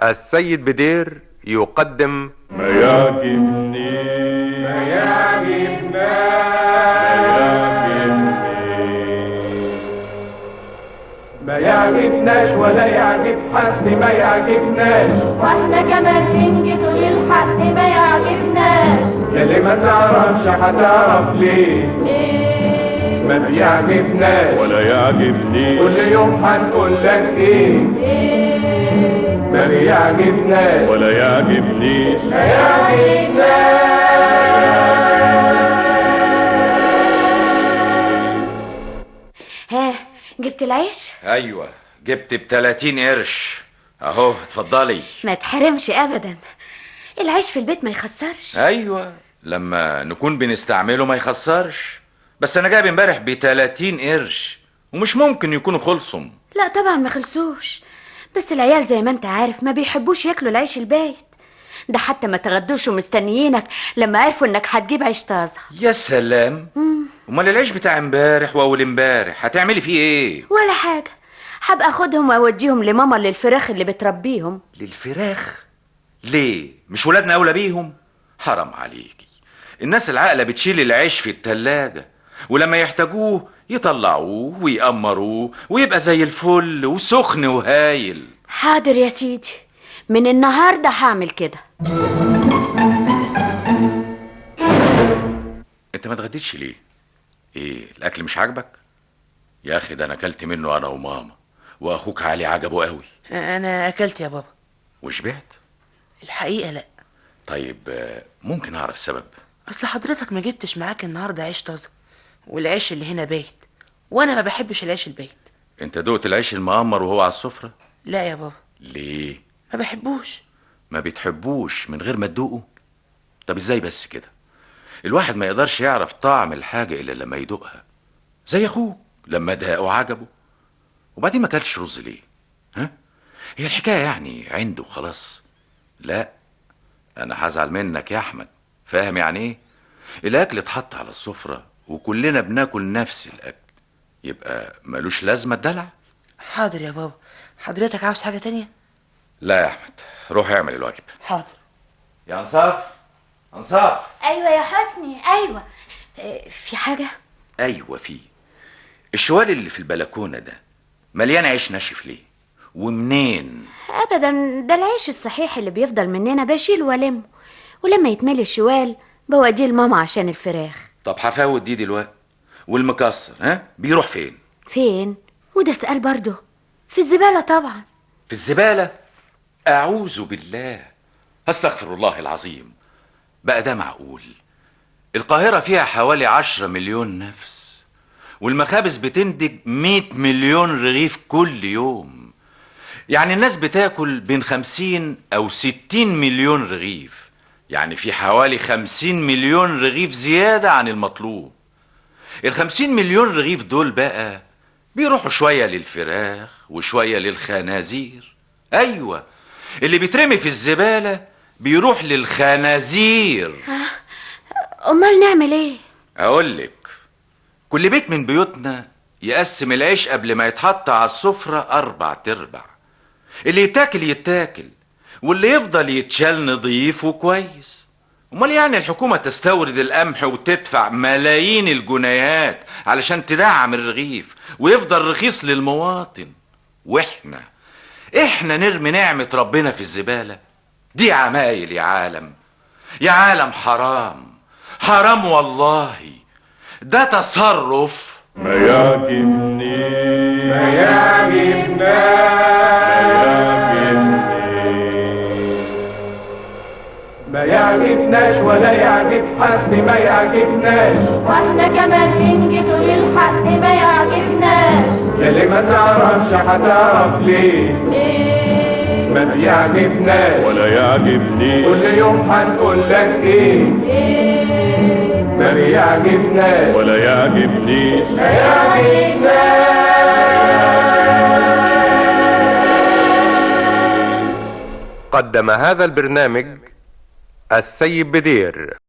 السيد بدير يقدم ما يعجبني ما يعجبنا ما يعجبناش ولا يعجب حد ما يعجبناش واحنا كمان ننجد للحق ما يعجبناش يلي ما تعرفش هتعرف ليه ليه ما بيعجبناش ولا يعجبني كل يوم هنقول لك ايه ليه ما بيعجبناش ولا يعجبنيش ما يعجبناش ها جبت العيش ايوه جبت ب 30 قرش اهو اتفضلي ما تحرمش ابدا العيش في البيت ما يخسرش ايوه لما نكون بنستعمله ما يخسرش بس انا جايب امبارح ب 30 قرش ومش ممكن يكونوا خلصهم لا طبعا ما خلصوش بس العيال زي ما انت عارف ما بيحبوش ياكلوا العيش البايت ده حتى ما تغدوش ومستنيينك لما عرفوا انك هتجيب عيش طازه يا سلام امال العيش بتاع امبارح واول امبارح هتعملي فيه ايه ولا حاجه هبقى اخدهم واوديهم لماما للفراخ اللي بتربيهم للفراخ ليه مش ولادنا اولى بيهم حرام عليكي الناس العاقله بتشيل العيش في التلاجة ولما يحتاجوه يطلعوه ويأمروه ويبقى زي الفل وسخن وهايل حاضر يا سيدي من النهارده هعمل كده انت ما اتغديتش ليه ايه الاكل مش عاجبك يا اخي ده انا اكلت منه انا وماما واخوك علي عجبه قوي انا اكلت يا بابا وشبعت الحقيقه لا طيب آه، ممكن اعرف السبب اصل حضرتك ما جبتش معاك النهارده عيش طازه والعيش اللي هنا بايت وانا ما بحبش العيش البايت انت دوقت العيش المقمر وهو على السفره لا يا بابا ليه ما بحبوش ما بتحبوش من غير ما تدوقه طب ازاي بس كده الواحد ما يقدرش يعرف طعم الحاجة إلا لما يدوقها زي أخوه لما داقه عجبه وبعدين ما كلش رز ليه ها هي الحكاية يعني عنده خلاص لا أنا هزعل منك يا أحمد فاهم يعني إيه الأكل اتحط على السفرة وكلنا بناكل نفس الأكل يبقى ملوش لازمة الدلع حاضر يا بابا حضرتك عاوز حاجه تانية لا يا أحمد روح اعمل الواجب حاضر يا أنصاف أنصاف ايوه يا حسني ايوه اه، في حاجه ايوه في الشوال اللي في البلكونه ده مليان عيش ناشف ليه ومنين ابدا ده العيش الصحيح اللي بيفضل مننا بشيله والمه ولما يتملي الشوال بوديه لماما عشان الفراخ طب هفوت دي دلوقتي والمكسر ها بيروح فين فين وده سؤال برضه في الزباله طبعا في الزباله اعوذ بالله استغفر الله العظيم بقى ده معقول القاهره فيها حوالي عشرة مليون نفس والمخابز بتنتج مئة مليون رغيف كل يوم يعني الناس بتاكل بين خمسين أو ستين مليون رغيف يعني في حوالي خمسين مليون رغيف زيادة عن المطلوب الخمسين مليون رغيف دول بقى بيروحوا شوية للفراخ وشوية للخنازير أيوة اللي بيترمي في الزبالة بيروح للخنازير امال نعمل ايه أقولك كل بيت من بيوتنا يقسم العيش قبل ما يتحط على السفرة أربع تربع اللي يتاكل يتاكل واللي يفضل يتشال نظيف وكويس امال يعني الحكومة تستورد القمح وتدفع ملايين الجنيهات علشان تدعم الرغيف ويفضل رخيص للمواطن واحنا احنا نرمي نعمة ربنا في الزبالة دي عمايل يا عالم يا عالم حرام حرام والله ده تصرف ما يعجبني ما يعجبنا ما يعجبناش ولا يعجب حد ما يعجبناش واحنا كمان ننجد للحق ما يعجبناش يلي ما تعرفش هتعرف ليه ليه ما بيعجبناش ولا يعجبني كل يوم هنقول لك ايه ليه ما بيعجبناش ولا يعجبنيش ما يعجبناش قدم هذا البرنامج السيد بدير